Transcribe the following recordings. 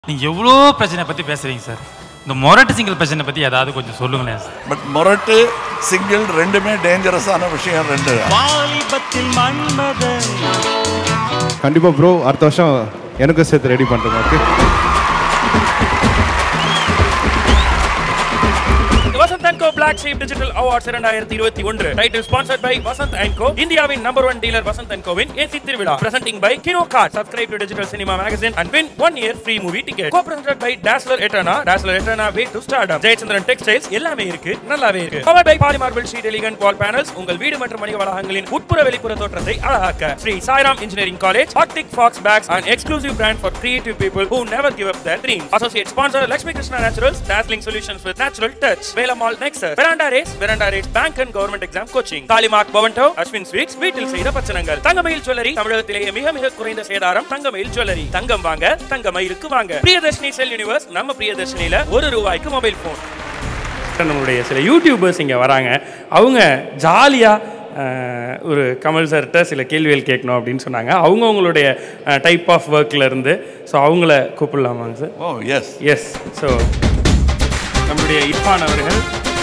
நீங்கள் எவ்வளோ பிரச்சனை பற்றி பேசுகிறீங்க சார் இந்த மொரட்டு சிங்கிள் பிரச்சனை பற்றி ஏதாவது கொஞ்சம் சொல்லுங்களேன் சார் பட் மொரட்டு சிங்கிள் ரெண்டுமே டேஞ்சரஸான விஷயம் ரெண்டு வாலிபத்தில் மன்மதன் கண்டிப்பாக ப்ரோ அடுத்த வருஷம் எனக்கும் சேர்த்து ரெடி பண்ணுறேன் okay Vasanth and co black sheep digital awards இரண்டாயிரத்தி இருபத்தி ஒன்று title sponsored by Vasanth and co இந்தியாவின் number one dealer Vasanth and கோவின் ஏசி திருவிழா presenting by Kino card subscribe to digital cinema magazine and win one year free movie ticket go presented by Dazzler Etna Dazzler Etna way to stardom Jayachandran textiles எல்லாமே இருக்கு நல்லாவே இருக்கு power by polymarble sheet elegant wall panels உங்கள் வீடு மற்றும் வணிக வளாகங்களின் உட்புற வெளிப்புற தோற்றத்தை அழகாக்க Sri Sairam engineering college Arctic Fox bags and exclusive brand for creative people who never give up their dreams associate sponsor Lakshmi Krishna Naturals dazzling solutions with natural touch Velamal Nexus Veranda Race Veranda Race Bank and Government Exam Coaching Kalimark Bovanto Ashwin Sweets வீட்டில் செய்த பச்சனங்கள் தங்கமயில் jewellery தமிழகத்திலேயே மிக மிக குறைந்த சேதாரம் தங்கமயில் jewellery தங்கம் வாங்க தங்கமயிலுக்கு வாங்க பிரியதர்ஷினி செல் universe நம்ம பிரியதர்ஷினியில ஒரு ரூபாய்க்கு மொபைல் போன் நம்மளுடைய சில யூடியூபர்ஸ் இங்கே வராங்க அவங்க ஜாலியாக ஒரு கமல் சார்கிட்ட சில கேள்விகள் கேட்கணும் அப்படின்னு சொன்னாங்க அவங்க அவங்களுடைய டைப் ஆஃப் ஒர்க்கில் இருந்து ஸோ அவங்கள கூப்பிடலாமாங்க sir oh yes yes so நம்முடைய இர்ஃபான் அவர்கள்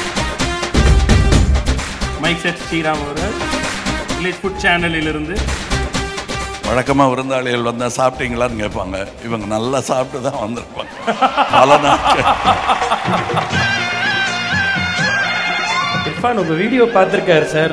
மைக் செட் ஸ்ரீராம் அவர்கள் வில்லேஜ் ஃபுட் சேனலிலிருந்து வழக்கமாக விருந்தாளிகள் வந்தால் சாப்பிட்டீங்களான்னு கேட்பாங்க இவங்க நல்லா சாப்பிட்டு தான் வந்திருப்பாங்க பல நாட்கள் இர்ஃபான் உங்கள் வீடியோ பார்த்துருக்காரு சார்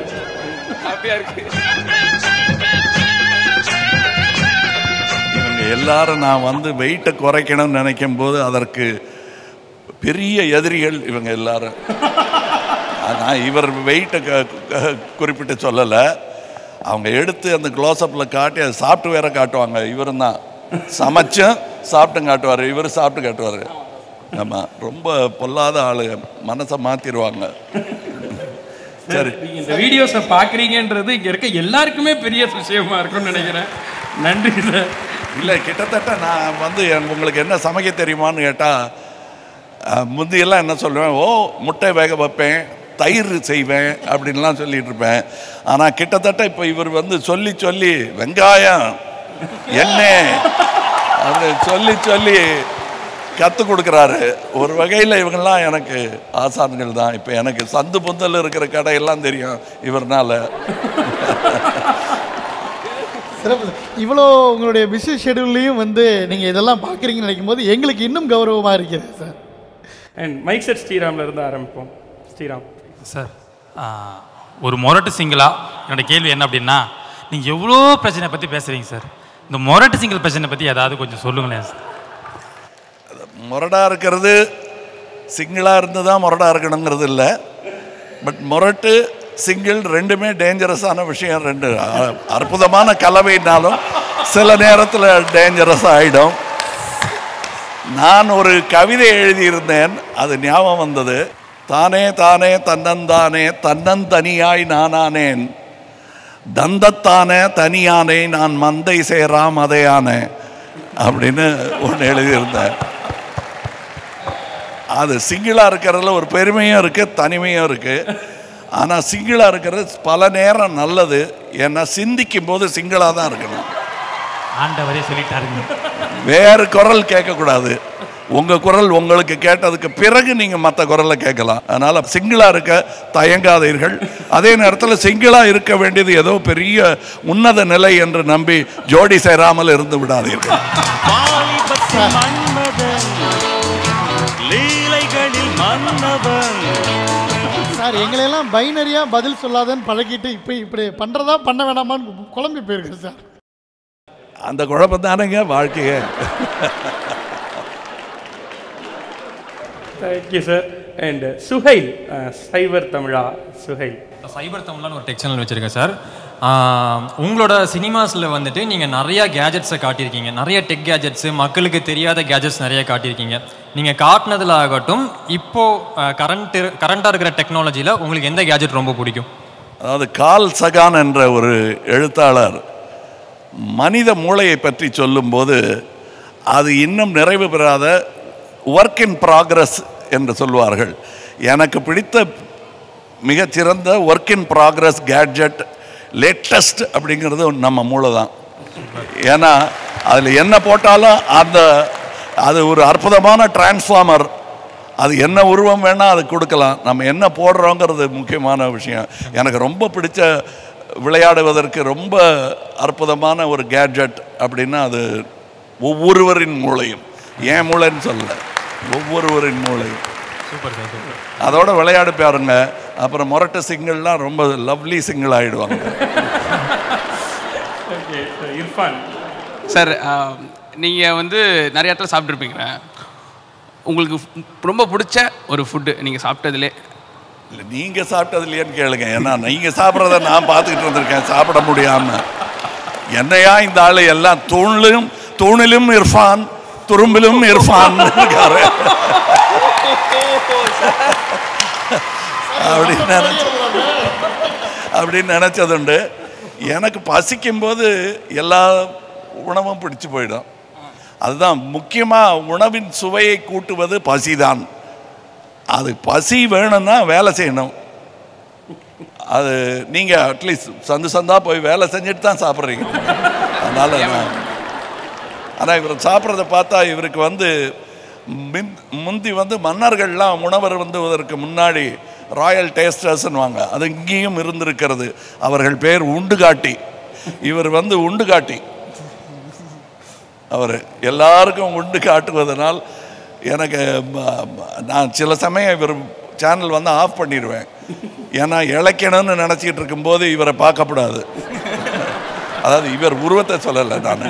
இவங்க எல்லாரும் நான் வந்து வெயிட்டை குறைக்கணும்னு நினைக்கும் போது அதற்கு பெரிய எதிரிகள் இவங்க எல்லாரும் நான் இவர் வெயிட்டை குறிப்பிட்டு சொல்லலை அவங்க எடுத்து அந்த க்ளோஸ்அப்பில் காட்டி அதை சாப்பிட்டு வேற காட்டுவாங்க இவரும் தான் சமைச்சும் சாப்பிட்டு காட்டுவார் இவர் சாப்பிட்டு காட்டுவார் ஆமாம் ரொம்ப பொல்லாத ஆளு மனசை மாற்றிடுவாங்க சரி நீங்க இந்த வீடியோஸை பார்க்குறீங்கன்றது இங்கே இருக்க எல்லாருக்குமே பெரிய விஷயமா இருக்கும்னு நினைக்கிறேன் நன்றி சார் இல்லை கிட்டத்தட்ட நான் வந்து என் உங்களுக்கு என்ன சமைக்க தெரியுமான்னு கேட்டால் முந்தியெல்லாம் என்ன சொல்லுவேன் ஓ முட்டை வேக வைப்பேன் தயிர் செய்வேன் அப்படின்லாம் சொல்லிட்டு இருப்பேன் ஆனால் கிட்டத்தட்ட இப்போ இவர் வந்து சொல்லி சொல்லி வெங்காயம் எண்ணெய் அப்படி சொல்லி சொல்லி கற்றுக் கொடுக்குறாரு ஒரு வகையில் இவங்கெல்லாம் எனக்கு ஆசான்கள் தான் இப்போ எனக்கு சந்து புந்தல் இருக்கிற கடையெல்லாம் தெரியும் இவர்னால சிறப்பு சார். இவ்வளோ உங்களுடைய பிஸி ஷெடியூல்லையும் வந்து நீங்கள் இதெல்லாம் பார்க்குறீங்கன்னு நினைக்கும் போது எங்களுக்கு இன்னும் கௌரவமாக இருக்கிறது சார் அண்ட் மைக் செட் ஸ்ரீராம்ல இருந்து ஆரம்பிப்போம் ஸ்ரீராம் சார் ஆ, ஒரு மொரட்டு சிங்கிளா என்னோட கேள்வி என்ன அப்படின்னா நீங்கள் எவ்வளோ பிரச்சனை பற்றி பேசுகிறீங்க சார் இந்த மொரட்டு சிங்கிள் பிரச்சனை பற்றி ஏதாவது கொஞ்சம் சொல்லுங்களேன் சார் முரடா இருக்கிறது சிங்கிளாக இருந்து தான் முரடா இருக்கணுங்கிறது இல்லை பட் முரட்டு சிங்கிள் ரெண்டுமே டேஞ்சரஸான விஷயம் ரெண்டு அ- அற்புதமான கலவைனாலும் சில நேரத்தில் டேஞ்சரஸ் ஆகிடும் நான் ஒரு கவிதை எழுதியிருந்தேன் அது ஞாபகம் வந்தது தானே தானே தன்னந்தானே தன்னந்தனியாய் நானானேன் தந்தத்தானே தனியானே நான் மந்தை சேராம் அதையானே அப்படின்னு ஒன்று எழுதியிருந்தேன் அது சிங்கிளாக இருக்கிறதுல ஒரு பெருமையும் இருக்குது தனிமையும் இருக்குது ஆனால் சிங்கிளாக இருக்கிறது பல நேரம் நல்லது ஏன்னா சிந்திக்கும் போது சிங்கிளாக தான் இருக்கணும் ஆண்டவரே சொல்லிட்டாருங்க வேறு குரல் கேட்கக்கூடாது உங்கள் குரல் உங்களுக்கு கேட்டதுக்கு பிறகு நீங்கள் மற்ற குரலை கேட்கலாம் அதனால் சிங்கிளாக இருக்க தயங்காதீர்கள் அதே நேரத்தில் சிங்கிளாக இருக்க வேண்டியது ஏதோ பெரிய உன்னத நிலை என்று நம்பி ஜோடி சேராமல் இருந்து விடாதீர்கள் வாலிபத்தில் மன்மதன் லீலைகளில் மன்னவன் சார் எங்களையெல்லாம் பைனரியாக பதில் சொல்லாதன்னு பழகிட்டு இப்போ இப்படி பண்ணுறதா பண்ண வேணாமான்னு குழம்பி போயிருக்கு சார் அந்த குழப்பம் தானேங்க வாழ்க்கையே thank you sir and Suhail ah, cyber Tamizha Suhail cyber தமிழ்னு ஒரு டெக் சேனல் வச்சுருக்கேன் சார் ஆஹ் உங்களோட சினிமாஸில் வந்துட்டு நீங்கள் நிறையா கேஜெட்ஸை காட்டியிருக்கீங்க நிறைய டெக் கேஜெட்ஸு மக்களுக்கு தெரியாத கேஜெட்ஸ் நிறைய காட்டியிருக்கீங்க நீங்கள் காட்டினதில் ஆகட்டும் இப்போது கரண்ட் கரண்ட்டாக இருக்கிற டெக்னாலஜியில் உங்களுக்கு எந்த கேஜெட் ரொம்ப பிடிக்கும் அதாவது கால் சகான் என்ற ஒரு எழுத்தாளர் மனித மூளையை பற்றி சொல்லும்போது அது இன்னும் நிறைவு பெறாத ஒர்க் இன் ப்ராக்ரஸ் என்று சொல்வார்கள் எனக்கு பிடித்த மிகச்சிறந்த work in progress gadget latest அப்படிங்கிறது நம்ம மூளை தான் ஏன்னா அதில் என்ன போட்டாலும் அந்த அது ஒரு அற்புதமான டிரான்ஸ்ஃபார்மர் அது என்ன உருவம் வேணால் அது கொடுக்கலாம் நம்ம என்ன போடுறோங்கிறது முக்கியமான விஷயம் எனக்கு ரொம்ப பிடிச்ச விளையாடுவதற்கு ரொம்ப அற்புதமான ஒரு கேட்ஜெட் அப்படின்னா அது ஒவ்வொருவரின் மூளையும் ஏன் மூளைன்னு சொல்லல ஒவ்வொருவரின் மூளையும் சூப்பர் சார் சூப்பர் அதோட விளையாடு பாருங்க அப்புறம் மொரட்ட சிங்கிள்லாம் ரொம்ப லவ்லி சிங்கிள் ஆயிடுவாங்க ஓகே இர்ஃபான் சார் நீங்கள் வந்து நிறைய இடத்துல சாப்பிட்ருப்பீங்க உங்களுக்கு ரொம்ப பிடிச்ச ஒரு ஃபுட்டு நீங்கள் சாப்பிட்டதுலே இல்லை நீங்கள் சாப்பிட்டது இல்லையான்னு கேளுங்க ஏன்னா நீங்கள் சாப்பிட்றத நான் பார்த்துக்கிட்டு இருந்திருக்கேன் சாப்பிட முடியாம என்னையா இந்த ஆளு எல்லாம் தூணிலும் தூணிலும் இர்ஃபான் துரும்பிலும் இர்ஃபான் இருக்காரு அப்படின்னு நினைச்சு அப்படின்னு நினச்சதுண்டு எனக்கு பசிக்கும் போது எல்லா உணவும் பிடிச்சு போயிடும் அதுதான் முக்கியமாக உணவின் சுவையை கூட்டுவது பசிதான் அது பசி வேணும்னா வேலை செய்யணும் அது நீங்கள் அட்லீஸ்ட் சந்து சந்தா போய் வேலை செஞ்சுட்டு தான் சாப்பிட்றீங்க அதனால் ஆனால் இவர் சாப்பிட்றத பார்த்தா இவருக்கு வந்து மின் முந்தி வந்து மன்னர்கள்லாம் உணவர் வந்துவதற்கு முன்னாடி ராயல் டேஸ்டர்ஸ்னுவாங்க அது இங்கேயும் இருந்திருக்கிறது அவர்கள் பேர் உண்டுகாட்டி இவர் வந்து உண்டுகாட்டி அவர் எல்லாருக்கும் உண்டு காட்டுவதனால் எனக்கு ம- ம- நான் சில சமயம் இவர் சேனல் வந்து ஆஃப் பண்ணிடுவேன் ஏன்னா இழைக்கணும்னு நினச்சிக்கிட்டு இருக்கும்போது இவரை பார்க்கப்படாது அதாவது இவர் உருவத்தை சொல்லலை நான்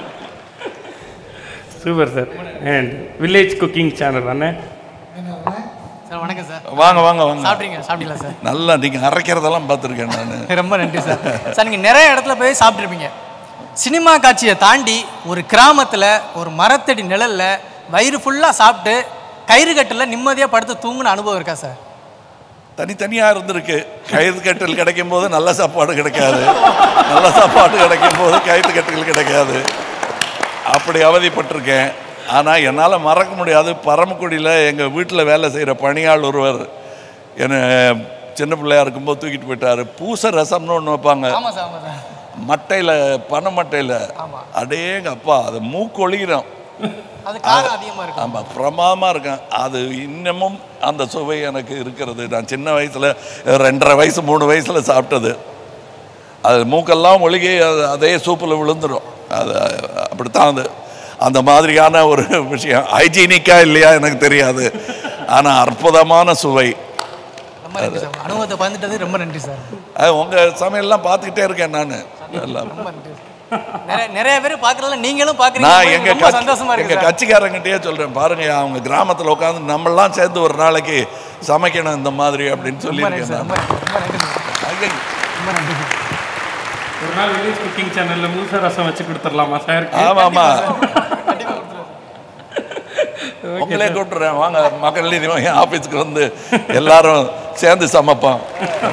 super sir and village cooking channel அண்ணே சார் வணக்கம் சார் வாங்க வாங்க வாங்க சாப்பிட்றீங்க சாப்பிட்டீங்களா சார் நல்லா நீங்கள் அரைக்கிறதெல்லாம் பார்த்துருக்கேன் நான் ரொம்ப நன்றி சார் சார் நீங்கள் நிறைய இடத்துல போய் சாப்பிட்ருப்பீங்க சினிமா காட்சியை தாண்டி ஒரு கிராமத்தில் ஒரு மரத்தடி நிழல்ல வயிறு ஃபுல்லாக சாப்பிட்டு கயிறு கட்டில் நிம்மதியாக படுத்து தூங்குன அனுபவம் இருக்கா சார் தனித்தனியாக இருந்திருக்கு கயிறு கட்டில் கிடைக்கும் போது நல்ல சாப்பாடு கிடைக்காது நல்ல சாப்பாடு கிடைக்கும் போது கயிறு கட்டில் கிடைக்காது அப்படி அவதிப்பட்டிருக்கேன் ஆனால் என்னால் மறக்க முடியாது பரமக்குடியில் எங்கள் வீட்டில் வேலை செய்கிற பணியாள் ஒருவர் என்னை சின்ன பிள்ளையா இருக்கும்போது தூக்கிட்டு போயிட்டாரு பூச ரசம்னு ஒன்று வைப்பாங்க ஆமாம் சார் ஆமாம் சார் மட்டையில் பனை மட்டையில் ஆமா. அடேங்க அப்பா அது மூக்கொழிகிறோம் அது காரம் அதிகமாக இருக்கும் ஆமாம் பிரமாதமாக இருக்கும் அது இன்னமும் அந்த சுவை எனக்கு இருக்கிறது நான் சின்ன வயசில் ரெண்டரை வயசு மூணு வயசில் சாப்பிட்டது அது மூக்கெல்லாம் ஒழுகி அது அதே சூப்பில் விழுந்துடும் அது அப்படித்தான் அது அந்த மாதிரியான ஒரு விஷயம் ஹைஜீனிக்கா இல்லையா எனக்கு தெரியாது ஆனால் அற்புதமான சுவை ரொம்ப நன்றி சார் உங்க அனுபவத்தை பகிர்ந்துட்டது ரொம்ப நன்றி சார் அது உங்கள் சமையல்லாம் பார்த்துக்கிட்டே இருக்கேன் நான் எல்லாம் ரொம்ப நன்றி சார். நிறைய நிறைய பேர் பார்க்குறதுல நீங்களும் நான் பார்க்குறீங்க எங்க ரொம்ப சந்தோஷமா எங்க இருக்கு சார் கட்சிக்காரங்கிட்டயே சொல்றேன் பாருங்க அவங்க கிராமத்துல உட்காந்து நம்மெல்லாம் சேர்ந்து ஒரு நாளைக்கு சமைக்கணும் இந்த மாதிரி அப்படின்னு ரொம்ப நன்றி சொல்லியிருக்கேன் சார் நான். ரொம்ப ரொம்ப நன்றி சார் ஐயையோ. ரொம்ப நன்றி சார் ஒரு நாள் வில்லேஜ் குக்கிங் சேனல்ல மூச ரசம் வச்சு கொடுத்துடலாமா சார் ஆமா ஆமா கண்டிப்பாக கொடுத்துருவேன் சார். உங்களே கூப்பிட்டுறேன் வாங்க மக்கள் நீதி மையம் ஆபீஸ்க்கு வந்து எல்லாரும் சேர்ந்து சமைப்போம்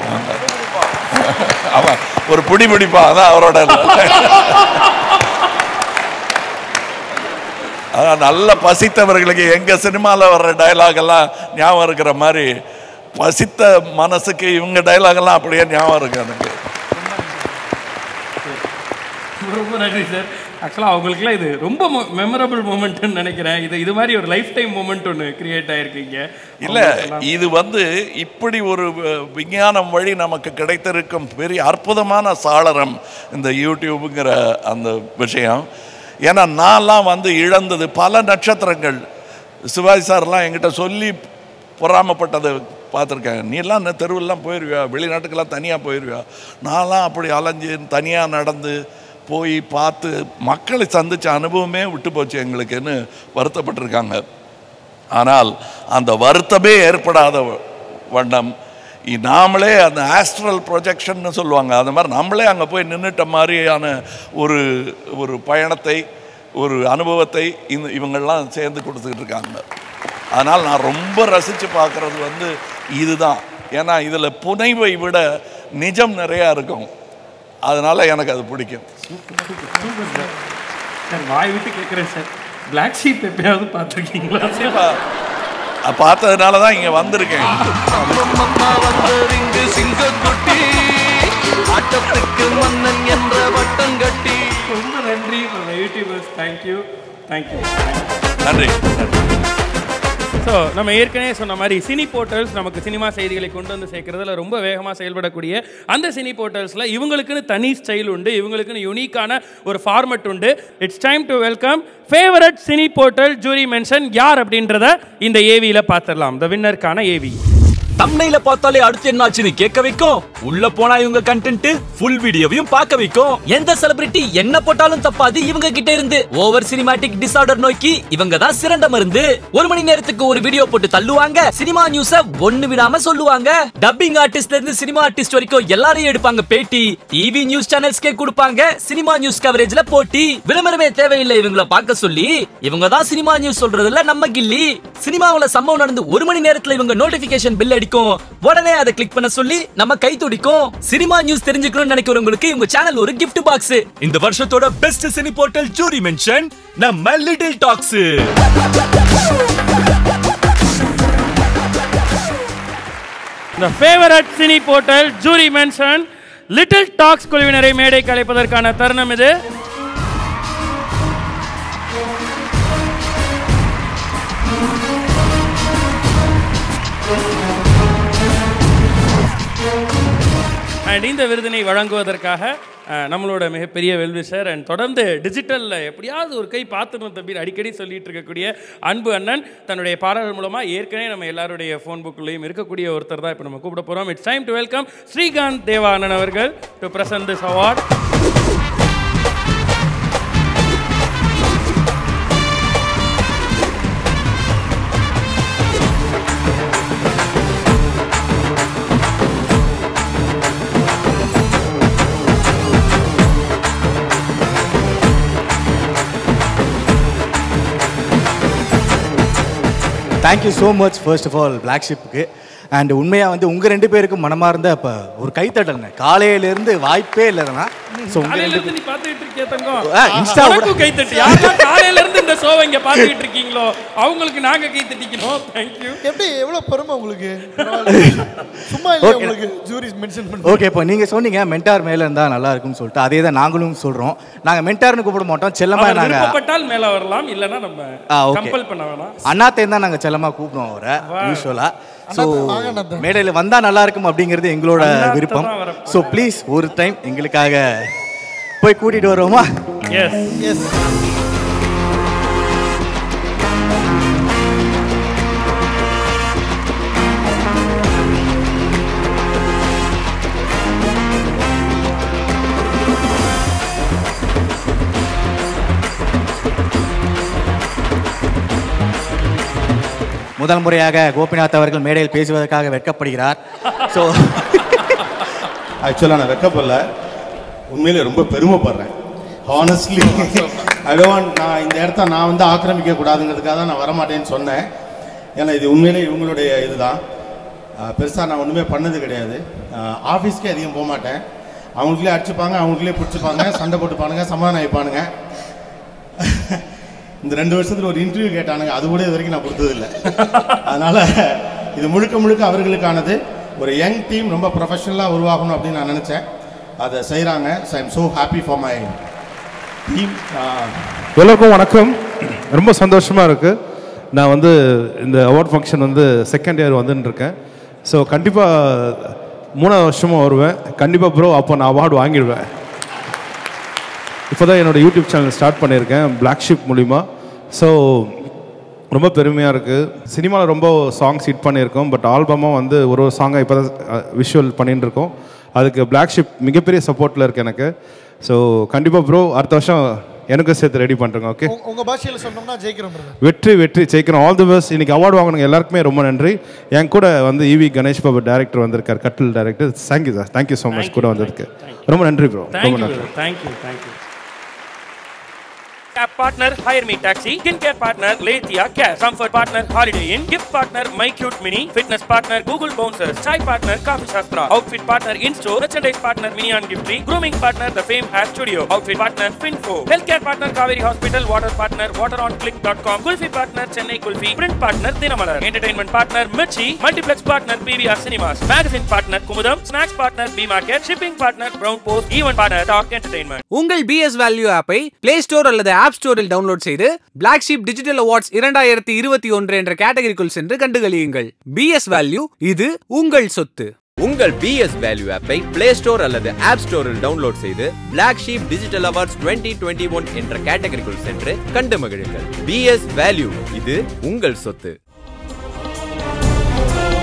ஆமா ஒரு புடி பிடிப்பா அதான் அவரோட அதான் நல்ல பசித்தவர்களுக்கு எங்க சினிமால வர்ற டயலாக் எல்லாம் ஞாபகம் இருக்கிற மாதிரி பசித்த மனசுக்கு இவங்க டயலாக் எல்லாம் அப்படியே ஞாபகம் இருக்கு எனக்கு ரொம்ப நன்றி சார் ஆக்சுவலாக அவங்களுக்குலாம் இது ரொம்ப மெமரபிள் மூமெண்ட்னு நினைக்கிறேன் இது இது மாதிரி ஒரு லைஃப் டைம் மூமெண்ட் ஒன்று கிரியேட் ஆயிருக்கீங்க இல்ல இது வந்து இப்படி ஒரு அஹ், விஞ்ஞானம் வழி நமக்கு கிடைத்திருக்கும் பெரிய அற்புதமான சாளரம் இந்த யூடியூபுங்கிற அந்த விஷயம் ஏன்னா நான்லாம் வந்து இழந்தது பல நட்சத்திரங்கள் சிவாஜி சார்லாம் என்கிட்ட சொல்லி பொறாமப்பட்டதை பார்த்துருக்கேன் நீலாம் என்ன தெருவெல்லாம் போயிடுவியா வெளிநாட்டுக்கெல்லாம் தனியாக போயிடுவியா நான்லாம் அப்படி அலைஞ்சு தனியாக நடந்து போய் பார்த்து மக்களை சந்திச்ச அனுபவமே விட்டு போச்சு எங்களுக்குன்னு வருத்தப்பட்டிருக்காங்க ஆனால் அந்த வருத்தமே ஏற்படாத வ- வண்ணம் இ- நாமளே அந்த ஆஸ்ட்ரல் ப்ரொஜெக்ஷன்னு சொல்லுவாங்க அந்த மாதிரி நம்மளே அங்கே போய் நின்றுட்ட மாதிரியான ஒரு ஒரு பயணத்தை ஒரு அனுபவத்தை இந்த இவங்கெல்லாம் சேர்ந்து கொடுத்துக்கிட்டு இருக்காங்க அதனால் நான் ரொம்ப ரசித்து பார்க்குறது வந்து இதுதான் ஏன்னா இதில் புனைவை விட நிஜம் நிறையா இருக்கும் அதனால் எனக்கு அது பிடிக்கும் சார் வாய் விட்டு கேட்குறேன் சார் பிளாக் ஷீப் எப்பயாவது பார்த்துருக்கீங்களா அஹ் பார்த்ததுனால தான் இங்கே வந்திருக்கேன் வந்தறிந்து சிங்கக்குட்டி ஆட்டத்துக்கு மன்னன் என்ற வட்டம் கட்டி ரொம்ப நன்றி யூடியூபர்ஸ் தேங்க்யூ தேங்க்யூ நன்றி நன்றி ஸோ நம்ம ஏற்கனவே சொன்ன மாதிரி சினி போர்ட்டல்ஸ் நமக்கு சினிமா செய்திகளை கொண்டு வந்து சேர்க்கறதுல ரொம்ப வேகமாக செயல்படக்கூடிய அந்த சினி போர்ட்டல்ஸில் இவங்களுக்குன்னு தனி ஸ்டைல் உண்டு இவங்களுக்குன்னு யூனிக்கான ஒரு ஃபார்மட் உண்டு it's time to welcome favourite cine portal jury mention யார் அப்படின்றத இந்த ஏவியில் பார்த்துடலாம் த வின்னருக்கான ஏவி தம்னையில பார்த்தாலே அடுத்து என்னாச்சுன்னு கேட்க வைக்கும் உள்ள போனா இவங்க கண்டென்ட் ஃபுல் வீடியோவையும் பார்க்க வைக்கும் எந்த செலிபிரிட்டி என்ன போட்டாலும் தப்பாது இவங்க கிட்ட இருந்து ஓவர் சினிமாட்டிக் டிசார்டர் நோக்கி இவங்க தான் சிறந்த மருந்து ஒரு மணி நேரத்துக்கு ஒரு வீடியோ போட்டு தள்ளுவாங்க சினிமா நியூஸ ஒண்ணு விடாம சொல்லுவாங்க டப்பிங் ஆர்டிஸ்ட்ல இருந்து சினிமா ஆர்டிஸ்ட் வரைக்கும் எல்லாரையும் எடுப்பாங்க பேட்டி டிவி நியூஸ் சேனல்ஸ்க்கே கொடுப்பாங்க சினிமா நியூஸ் கவரேஜ்ல போட்டி விளம்பரமே தேவையில்லை இவங்கள பார்க்க சொல்லி இவங்க தான் சினிமா நியூஸ் சொல்றதுல நம்ம கில்லி சினிமாவுல சம்பவம் நடந்து ஒரு மணி நேரத்துல இவங்க நோட்டிபிகேஷன் பில் அடிக்கும் உடனே அதை கிளிக் பண்ண சொல்லி நம்ம கை துடிக்கும் சினிமா நியூஸ் தெரிஞ்சுக்கணும்னு நினைக்கிறவங்களுக்கு இவங்க சேனல் ஒரு gift பாக்ஸ் இந்த வருஷத்தோட best cine portal jury mention நம்ம லிட்டில் டாக்ஸ் இந்த favourite cine portal jury mention little talks குழுவினரை மேடைக்கு அழைப்பதற்கான தருணம் இது அண்ட் இந்த விருதினை வழங்குவதற்காக அஹ், நம்மளோட மிகப்பெரிய வெல்விஷர் அண்ட் தொடர்ந்து டிஜிட்டலில் எப்படியாவது ஒரு கை பார்த்துணும் தம்பி அடிக்கடி சொல்லிட்டு இருக்கக்கூடிய அன்பு அண்ணன் தன்னுடைய பாடல்கள் மூலமாக ஏற்கனவே நம்ம எல்லாருடைய ஃபோன் புக்லையும் இருக்கக்கூடிய ஒருத்தர் தான் இப்போ நம்ம கூப்பிட போகிறோம் it's time to welcome Srikanth Deva அண்ணன் அவர்கள் to present this award thank you so much first of all black ஷிப்புக்கு அண்ட் உண்மையாக வந்து உங்கள் ரெண்டு பேருக்கும் மனமார்ந்த இப்போ ஒரு கைத்தட்டலுங்க காலையிலேருந்து வாய்ப்பே இல்லைன்னா ஸோ உங்கள் காலையில ரெண்டு இருந்து நீ பார்த்துக்கிட்டு இருக்கிய தங்கம் ஆ, இன்ஸ்டா கூட- உனக்கும் கை தட்டு யாரெல்லாம் காலையில இருந்து இந்த ஷோவை இங்க பார்த்துக்கிட்டு இருக்கீங்களோ அவங்களுக்கு நாங்க கை தட்டிக்கணும் தேங்க்யூ எப்படி எவ்வளோ பெருமை உங்களுக்கு பரவாயில்ல. சும்மா இல்லை Okay. உங்களுக்கு ஜூரிஸ் மென்ஷன் பண்ணி ஓகே இப்போ நீங்கள் சொன்னீங்க மென்டார் மேலே இருந்தால் நல்லா இருக்கும்னு சொல்லிட்டு அதே தான் நாங்களும் சொல்கிறோம் நாங்கள் மென்டார்னு கூப்பிட மாட்டோம் செல்லமாக அவர் நாங்கள் விருப்பப்பட்டால் மேல வரலாம் இல்லனா நம்ம ஆ, okay. கம்பல் பண்ண வேணாம் அண்ணாத்தையும் தான் நாங்கள் செல்லமாக கூப்பிடுவோம் அவரை யூஸ்வலாக ஸோ அண்ணாத்தை, வாங்க அண்ணாத்தை. மேடையில் வந்தால் நல்லா இருக்கும் அப்படிங்கிறது எங்களோட அண்ணாத்தை விருப்பம் தான் வரப்போகுது. ஸோ ப்ளீஸ் ஒரு டைம் எங்களுக்காக போய் கூட்டிகிட்டு வருவோமா எஸ் எஸ் முதல் முறையாக கோபிநாத் அவர்கள் மேடையில் பேசுவதற்காக வெட்கப்படுகிறார் ஸோ ஆக்சுவலாக நான் வெக்கப்படல உண்மையிலே ரொம்ப பெருமைப்படுறேன் ஹானஸ்ட்லி ஐ டோன்ட் நான் இந்த இடத்த நான் வந்து ஆக்கிரமிக்க கூடாதுங்கிறதுக்காக தான் நான் வரமாட்டேன்னு சொன்னேன் ஏன்னா இது உண்மையிலே இவங்களுடைய இதுதான் பெருசாக நான் ஒன்றுமே பண்ணது கிடையாது ஆஃபீஸ்க்கே அதிகம் போக மாட்டேன் அவங்களுக்குள்ளே அடிச்சுப்பாங்க அவங்களுக்குள்ளே பிடிச்சிப்பாங்க சண்டை போட்டுப்பானுங்க சமாதானம் ஆயிப்பானுங்க இந்த ரெண்டு வருஷத்துல ஒரு இன்டர்வியூ கேட்டானுங்க அது கூட இது வரைக்கும் நான் கொடுத்ததில்ல அதனால இது முழுக்க முழுக்க அவர்களுக்கானது ஒரு யங் டீம் ரொம்ப ப்ரொஃபஷனலாக உருவாகணும் அப்படின்னு நான் நினச்சேன் அதை செய்கிறாங்க so I'm so happy for my team எல்லோருக்கும் வணக்கம் ரொம்ப சந்தோஷமாக இருக்குது நான் வந்து இந்த அவார்ட் ஃபங்க்ஷன் வந்து செகண்ட் இயர் வந்துன்னு இருக்கேன் ஸோ கண்டிப்பாக மூணாவது வருஷமும் வருவேன் கண்டிப்பாக ப்ரோ அப்போ நான் அவார்டு வாங்கிடுவேன் இப்போ தான் என்னோடய யூடியூப் சேனல் ஸ்டார்ட் பண்ணியிருக்கேன் Black ஷிப் மூலிமா ஸோ ரொம்ப பெருமையாக இருக்குது சினிமாவில் ரொம்ப சாங்ஸ் ஹிட் பண்ணியிருக்கோம் பட் ஆல்பமாக வந்து ஒரு ஒரு சாங்கை இப்போ தான் விஷுவல் பண்ணிட்டு இருக்கோம் அதுக்கு Black ஷிப் மிகப்பெரிய சப்போர்ட்டில் இருக்குது எனக்கு ஸோ கண்டிப்பாக ப்ரோ அடுத்த வருஷம் எனக்கும் சேர்த்து ரெடி பண்ணுறேங்க ஓகே உங்க- உங்க பாஷையில சொன்னோம்னா ஜெயிக்கிறோம் brother. வெற்றி வெற்றி ஜெயிக்கிறோம் ஆல் தி பெஸ்ட் இன்னைக்கு அவார்டு வாங்கினவங்க எல்லாருக்குமே ரொம்ப நன்றி என் கூட வந்து இவி கணேஷ் பாபு டேரக்டர் வந்திருக்கார் கட்டில் director thank you sir thank you so much கூட வந்ததுக்கு ரொம்ப நன்றி ப்ரோ ரொம்ப தேங்க்யூ நன்றி thank you thank you App partner Hire Me Taxi, Skincare partner Letia Care, Comfort partner Holiday Inn, Gift partner My Cute Mini, Fitness partner Google Bouncers, Chai partner Coffee Shastra, Outfit partner InStore, Merchandise partner Minion Giftry, Grooming partner The Fame Hair Studio, Outfit partner Finfo, Healthcare partner Kaveri Hospital, Water partner WateronClick.com, Kulfi partner Chennai Kulfi, Print partner Dinamalar, Entertainment partner Mirchi, Multiplex partner PVR Cinemas, Magazine partner Kumudam, Snacks partner B Market, Shipping partner Brown Post, Event partner Talk Entertainment. உங்கள் BS value ஆப்பை play store அல்லது app app ஸ்டோரில் download செய்து Black Sheep digital awards இரண்டாயிரத்தி இருபத்தி ஒன்று என்ற கேட்டகரிக்குள் சென்று கண்டுகளியுங்கள் பிஎஸ் வேல்யூ இது உங்கள் சொத்து உங்கள் பிஎஸ் வேல்யூ ஆப்பை பிளே ஸ்டோர் அல்லது ஆப் ஸ்டோரில் டவுன்லோட் செய்து Black Sheep digital awards 2021 one என்ற கேட்டகரிக்குள் சென்று கண்டு மகிழுங்கள் பிஎஸ் வேல்யூ இது உங்கள் சொத்து